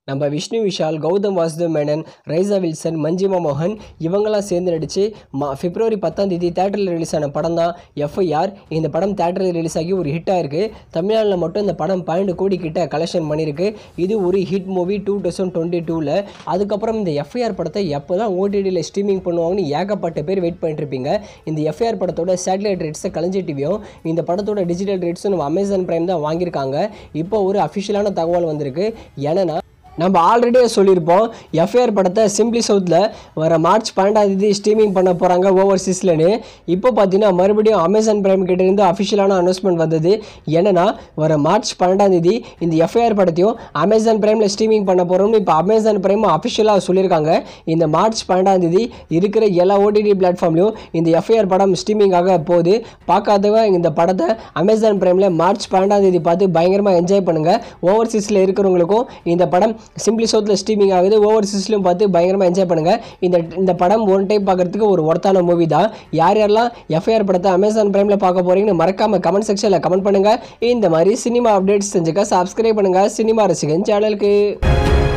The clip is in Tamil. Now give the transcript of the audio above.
நம்ம விஷ்ணு விஷால் கௌதம் வாசுதேவ் மேனன் ரைசா வில்சன் மஞ்சிமா மோகன் இவங்கெல்லாம் சேர்ந்து நடித்து மா பிப்ரவரி பத்தாம் தேதி தேட்டரில் ரிலீஸ் ஆன படம் தான் எஃப்ஐஆர் இந்த படம் தேட்டரில் ரிலீஸ் ஆகி ஒரு ஹிட்டாக இருக்குது தமிழ்நாட்டில் மட்டும் இந்த படம் பன்னெண்டு கோடி கிட்ட கலெக்ஷன் பண்ணியிருக்கு இது ஒரு hit movie two thousand twenty டூவில் அதுக்கப்புறம் இந்த எஃப்ஐஆர் படத்தை எப்போ தான் ஓடிடியில் ஸ்ட்ரீமிங் பண்ணுவாங்கன்னு ஏகப்பட்ட பேர் வெயிட் பண்ணிட்டு இருப்பீங்க இந்த எஃப்ஐஆர் படத்தோட சேட்டலைட் ரேட்ஸை கலைஞ்சி டிவியும் இந்த படத்தோட டிஜிட்டல் ரேட்ஸும் நம்ம அமேசான் பிரைம் தான் வாங்கியிருக்காங்க இப்போ ஒரு அஃபிஷியலான தகவல் வந்திருக்கு என்னன்னா நம்ம ஆல்ரெடியே சொல்லியிருப்போம் எஃப்ஐஆர் படத்தை சிம்பிளி சவுத்தில் வர மார்ச் பன்னெண்டாம் தேதி ஸ்ட்ரீமிங் பண்ண போகிறாங்க ஓவர்சீஸ்லன்னு இப்போ பார்த்தீங்கன்னா மறுபடியும் அமேசான் பிரைம் கிட்டேருந்து அஃபிஷியலான அனௌன்ஸ்மெண்ட் வந்தது என்னன்னா வர மார்ச் பன்னெண்டாம் தேதி இந்த எஃப்ஐஆர் படத்தையும் அமேசான் பிரைமில் ஸ்ட்ரீமிங் பண்ண போகிறோம்னு இப்போ அமேசான் பிரைம் அஃபிஷியலாக சொல்லியிருக்காங்க இந்த மார்ச் பன்னெண்டாம் தேதி இருக்கிற எல்லா ஓடிடி பிளாட்ஃபார்ம்லையும் இந்த எஃப்ஐஆர் படம் ஸ்ட்ரீமிங் ஆக போகுது பார்க்காதவங்க இந்த படத்தை அமேசான் பிரைமில் மார்ச் பன்னெண்டாம் தேதி பார்த்து பயங்கரமாக என்ஜாய் பண்ணுங்கள் ஓவர்சீஸில் இருக்கிறவங்களுக்கும் இந்த படம் சிம்பிளி சவுத்தில் ஸ்ட்ரீமிங் ஆகுது ஓவர்சீஸ்லையும் பார்த்து பயங்கரமாக என்ஜாய் பண்ணுங்கள் இந்த இந்த படம் ஒன் டைம் பார்க்குறதுக்கு ஒரு ஒர்த்தான மூவி தான் யார் யாரெல்லாம் எஃப்ஐஆர் படத்தை அமேசான் பிரைமில் பார்க்க போகிறீங்கன்னு மறக்காமல் கமெண்ட் செக்ஷனில் கமெண்ட் பண்ணுங்கள் இந்த மாதிரி சினிமா அப்டேட்ஸ் செஞ்சுக்க சப்ஸ்கிரைப் பண்ணுங்கள் சினிமா ரசிகன் சேனலுக்கு